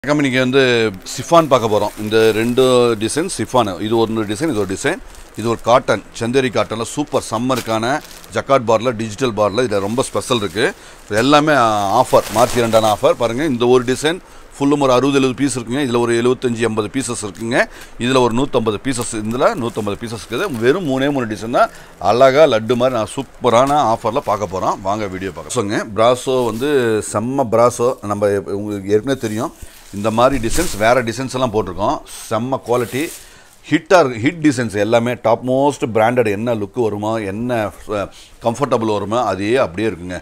வணக்கம் இன்னைக்கு வந்து சிஃபான் பார்க்க போகிறோம் இந்த ரெண்டு டிசைன் சிஃபான் இது ஒரு டிசைன் இது ஒரு டிசைன் இது ஒரு காட்டன் சந்தேரி காட்டனில் சூப்பர் சம்மருக்கான ஜக்காட் பாரில் டிஜிட்டல் பாரில் இதில் ரொம்ப ஸ்பெஷல் இருக்குது எல்லாமே ஆஃபர் மார்ச் இரண்டான ஆஃபர் பாருங்கள் இந்த ஒரு டிசைன் ஃபுல்லும் ஒரு அறுபது எழுபது பீஸ் இருக்குங்க இதில் ஒரு எழுபத்தஞ்சி எண்பது பீசஸ் இருக்குங்க இதில் ஒரு நூற்றம்பது பீசஸ் இதில் நூற்றம்பது பீசஸ் இருக்குது வெறும் மூணே மூணு டிசைன் தான் அழகாக லட்டு மாதிரி நான் சூப்பரான ஆஃபரில் பார்க்க போகிறோம் வாங்க வீடியோ பார்க்க சொல்லுங்க பிராசோ வந்து செம்ம பிராசோ நம்ம எப்ப- உங்களுக்கு ஏற்கனவே தெரியும் இந்த மாதிரி டிசைன்ஸ் வேறு டிசைன்ஸ் எல்லாம் போட்டிருக்கோம் செம்ம குவாலிட்டி ஹிட்டாக ஹிட் டிசைன்ஸ் எல்லாமே டாப் மோஸ்ட் பிராண்டட் என்ன லுக்கு வருமோ என்ன கம்ஃபர்டபுள் வருமோ அதே அப்படியே இருக்குங்க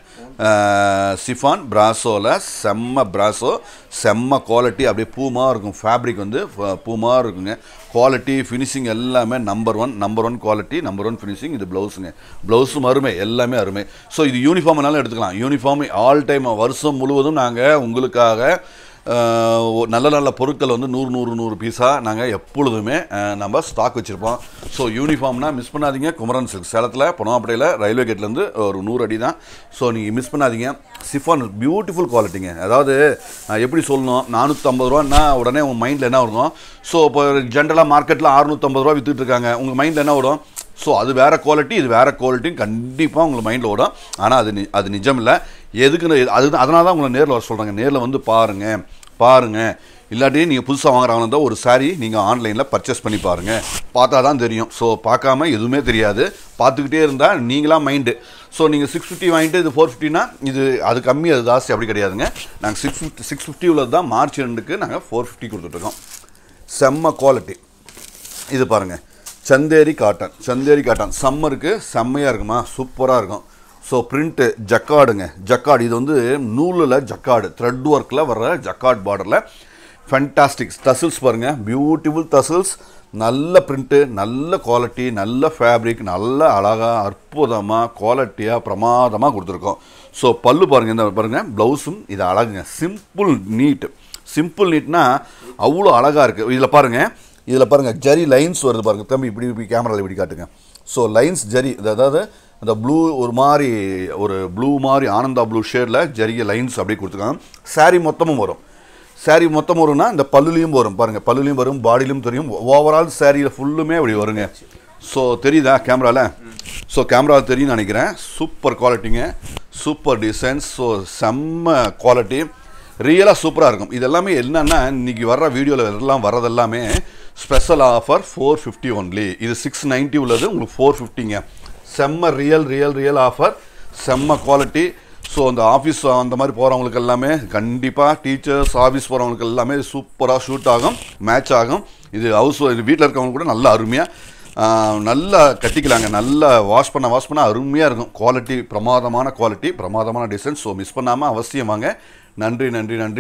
சிஃபான் பிராசோவில் செம்ம பிராசோ செம்ம குவாலிட்டி அப்படியே பூமா இருக்கும் ஃபேப்ரிக் வந்து பூமா இருக்குங்க குவாலிட்டி ஃபினிஷிங் எல்லாமே number one number one quality number one finishing இது ப்ளவுஸுங்க ப்ளவுஸும் அருமை எல்லாமே அருமை ஸோ இது யூனிஃபார்ம்னாலும் எடுத்துக்கலாம் யூனிஃபார்ம் ஆல் டைம் வருஷம் முழுவதும் நாங்கள் உங்களுக்காக ஆஹ் ஒ- நல்ல நல்ல பொருட்கள் வந்து நூறு நூறு நூறு பீஸாக நாங்கள் எப்பொழுதுமே ஆஹ் நம்ம ஸ்டாக் வச்சுருப்போம் ஸோ யூனிஃபார்ம்னா மிஸ் பண்ணாதீங்க குமரன் சில்க் சேலத்தில் பொனவாப்படையில் ரயில்வே கேட்லேருந்து ஒரு நூறு அடி தான் ஸோ நீங்கள் மிஸ் பண்ணாதீங்க சிஃபான் பியூட்டிஃபுல் குவாலிட்டிங்க அதாவது நான் எப்படி சொல்லணும் நானூற்றம்பது ரூபான்னா உடனே உங்கள் மைண்டில் என்ன வரும் ஸோ இப்போ ஜென்ரலாக மார்க்கெட்டில் அறுநூற்றம்பது ரூபா வித்துட்டு இருக்காங்க உங்கள் மைண்டில் என்ன வரும் ஸோ அது வேறு குவாலிட்டி இது வேறு குவாலிட்டின்னு கண்டிப்பாக உங்களுக்கு மைண்டில் ஓடும் ஆனால் அது நி- அது நிஜம் இல்லை எதுக்குன்னு அது அதனால தான் உங்களை நேரில் வர சொல்கிறாங்க நேரில் வந்து பாருங்கள் பாருங்கள் இல்லாட்டி நீங்கள் புதுசாக வாங்குறாங்க இருந்தால் ஒரு saree நீங்கள் ஆன்லைனில் பர்ச்சேஸ் பண்ணி பாருங்கள் பார்த்தா தான் தெரியும் ஸோ பார்க்காம எதுவுமே தெரியாது பார்த்துக்கிட்டே இருந்தால் நீங்களாம் மைண்டு ஸோ நீங்கள் சிக்ஸ் ஃபிஃப்டி வாங்கிட்டு இது ஃபோர் ஃபிஃப்டினா இது அது கம்மி அது ஜாஸ்தி அப்படி கிடையாதுங்க நாங்கள் சிக்ஸ் ஃபிஃப்டி சிக்ஸ் ஃபிஃப்டி உள்ளது தான் மார்ச் ரெண்டுக்கு நாங்கள் ஃபோர் ஃபிஃப்டி கொடுத்துட்ருக்கோம் செம்ம குவாலிட்டி இது பாருங்க சந்தேரி காட்டன் சந்தேரி காட்டன் சம்மருக்கு செம்மையாக இருக்குமா சூப்பராக இருக்கும் ஸோ பிரிண்ட்டு ஜக்காடுங்க ஜக்காடு இது வந்து நூலில் ஜக்காடு த்ரெட் ஒர்க்கில் வர்ற ஜக்காட் பார்டரில் ஃபேண்டாஸ்டிக் டசில்ஸ் பாருங்கள் பியூட்டிஃபுல் டசில்ஸ் நல்ல பிரிண்ட்டு நல்ல குவாலிட்டி நல்ல ஃபேப்ரிக் நல்ல அழகாக அற்புதமாக குவாலிட்டியாக பிரமாதமாக கொடுத்துருக்கோம் ஸோ பல்லு பாருங்கள் இந்த பாருங்கள் ப்ளவுஸும் இது அழகுங்க சிம்பிள் நீட் சிம்பிள் நீட்னா அவ்வளோ அழகாக இருக்குது இதில் பாருங்கள் இதில் பாருங்கள் ஜரி லைன்ஸ் வருது பாருங்கள் தம்பி இப்படி இப்படி கேமராவில் இப்படி காட்டுங்க ஸோ லைன்ஸ் ஜரி இது அதாவது அந்த ப்ளூ ஒரு மாதிரி ஒரு ப்ளூ மாதிரி ஆனந்தா ப்ளூ ஷேடில் ஜரிய லைன்ஸ் அப்படியே கொடுத்துருக்காங்க saree மொத்தமும் வரும் saree மொத்தம் வரும்னா இந்த பல்லுலையும் வரும் பாருங்கள் பல்லுலையும் வரும் பாடியிலும் தெரியும் ஓவரால் சாரியில் ஃபுல்லுமே அப்படி வருங்க ஸோ தெரியுதா கேமராவில் ஸோ கேமராவில் தெரியும்னு நினைக்கிறேன் சூப்பர் குவாலிட்டிங்க சூப்பர் டிசைன்ஸ் ஸோ செம்ம குவாலிட்டி ரியலாக சூப்பராக இருக்கும் இது எல்லாமே என்னன்னா இன்னைக்கு வர்ற வீடியோவில் எல்லாம் வர்றதெல்லாமே special offer four fifty only இது சிக்ஸ் நைன்ட்டி உள்ளது உங்களுக்கு ஃபோர் ஃபிஃப்டிங்க செம்ம ரியல் ரியல் ரியல் ஆஃபர் செம்ம குவாலிட்டி ஸோ அந்த ஆஃபீஸ் அந்த மாதிரி போகிறவங்களுக்கு எல்லாமே கண்டிப்பாக டீச்சர்ஸ் ஆஃபீஸ் போகிறவங்களுக்கு எல்லாமே சூப்பராக ஷூட் ஆகும் மேட்ச் ஆகும் இது ஹவுஸ் வீட்டில் இருக்கவங்க கூட நல்ல அருமையாக நல்லா கட்டிக்கலாங்க நல்லா வாஷ் பண்ண வாஷ் பண்ண அருமையாக இருக்கும் குவாலிட்டி பிரமாதமான குவாலிட்டி பிரமாதமான டிசைன் ஸோ மிஸ் பண்ணாமல் அவசியம் வாங்க நன்றி நன்றி நன்றி